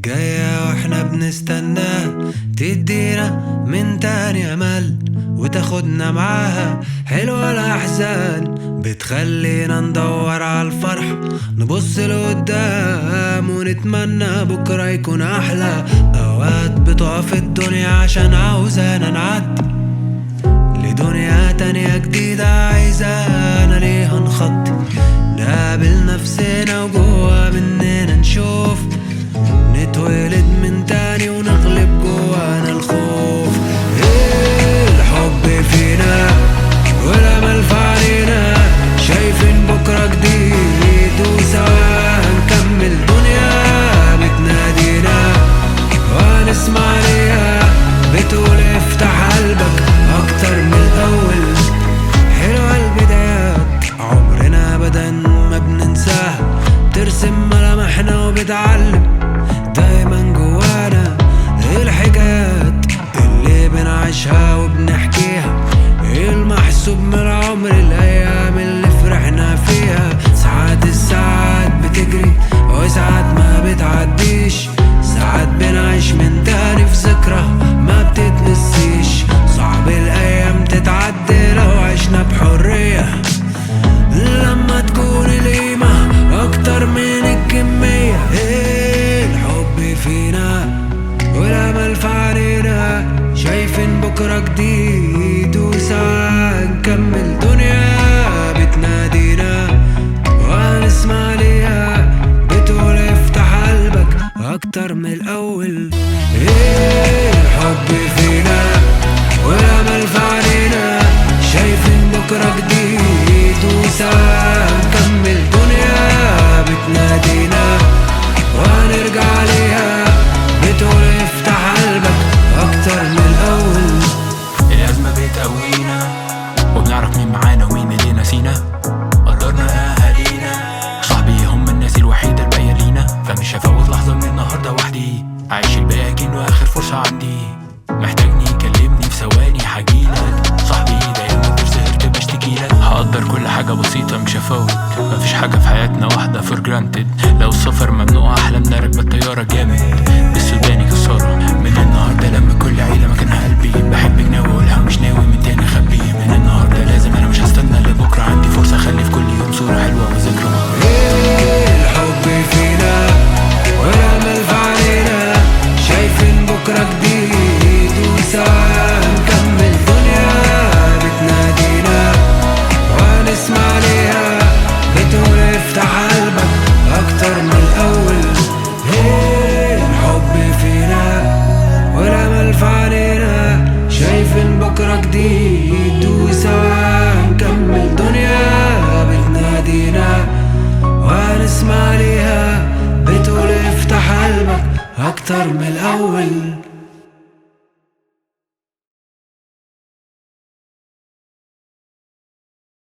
جاية واحنا بنستناها تدينا من تاني امل وتاخدنا معاها حلوة الأحزان بتخلينا ندور على الفرح نبص لقدام ونتمنى بكرة يكون أحلى أوقات بتقف الدنيا عشان عاوزانا نعدي لدنيا تانية جديدة عايزانا ليها نخطي نقابل نفسنا وجوا مننا نشوف نتولد من تاني ونغلب جوانا الخوف إيه الحب فينا والأمل في علينا شايفين بكرة جديد وسوا هنكمل دنيا بتنادينا وهنسمع ليها بتقول افتح قلبك أكتر من الأول حلوة البدايات عمرنا أبدا ما بننساها ترسم ملامحنا وبتعلم دايما جوانا الحكايات اللي بنعيشها وبنحكيها المحسوب من العمر الأيام اللي فرحنا فيها ساعات الساعات بتجري وساعات ما بتعديش ساعات بنعيش من تاني في ذكرى ما بتتنسيش صعب الأيام تتعدي لو عشنا بحرية لما تكون القيمة أكتر من الكمية إيه الحب فينا والأمل في علينا شايفين بكرة جديد وساعة نكمل دنيا بتنادينا وهنسمع ليها بتقول افتح قلبك أكتر من الأول إيه الحب فينا والأمل في علينا شايفين بكرة جديد وساعة نكمل دنيا بتنادينا وهنرجع ليها بتقول افتح قلبك أكتر من الأول الأزمة بتقوينا وبنعرف مين معانا ومين اللي ناسينا قدرنا أهالينا صاحبي هم الناس الوحيدة الباقية لينا فمش هفوت لحظة من النهاردة وحدي عايش الباقي كأنه آخر فرصة عندي محتاجني كلمني في ثواني هجيلك صاحبي دايما كتير سهرت بشتكيلك هقدر كل حاجة بسيطة مش هفوت مفيش حاجة في حياتنا واحدة فور جرانتد لو السفر ممنوع أحلامنا راكبة الطيارة جامد بالسوداني خسارة من النهاردة لما كل عيلة مكانها قلبي بحبك ناوي أقولها ومش ناوي من تاني أخبي من النهاردة لازم أنا مش هستنى لبكرة عندي فرصة أخلي في كل يوم صورة حلوة وذكرى إيه الحب فينا والأمل في علينا شايفين بكرة جديد وسوا نكمل دنيا بتنادينا وهنسمع ليها بتقول افتح قلبك أكتر من الأول إيه الحب فينا والأمل في علينا شايفين بكرة جديد وسوا نكمل دنيا بتنادينا وهنسمع ليها بتقول افتح قلبك أكتر من الأول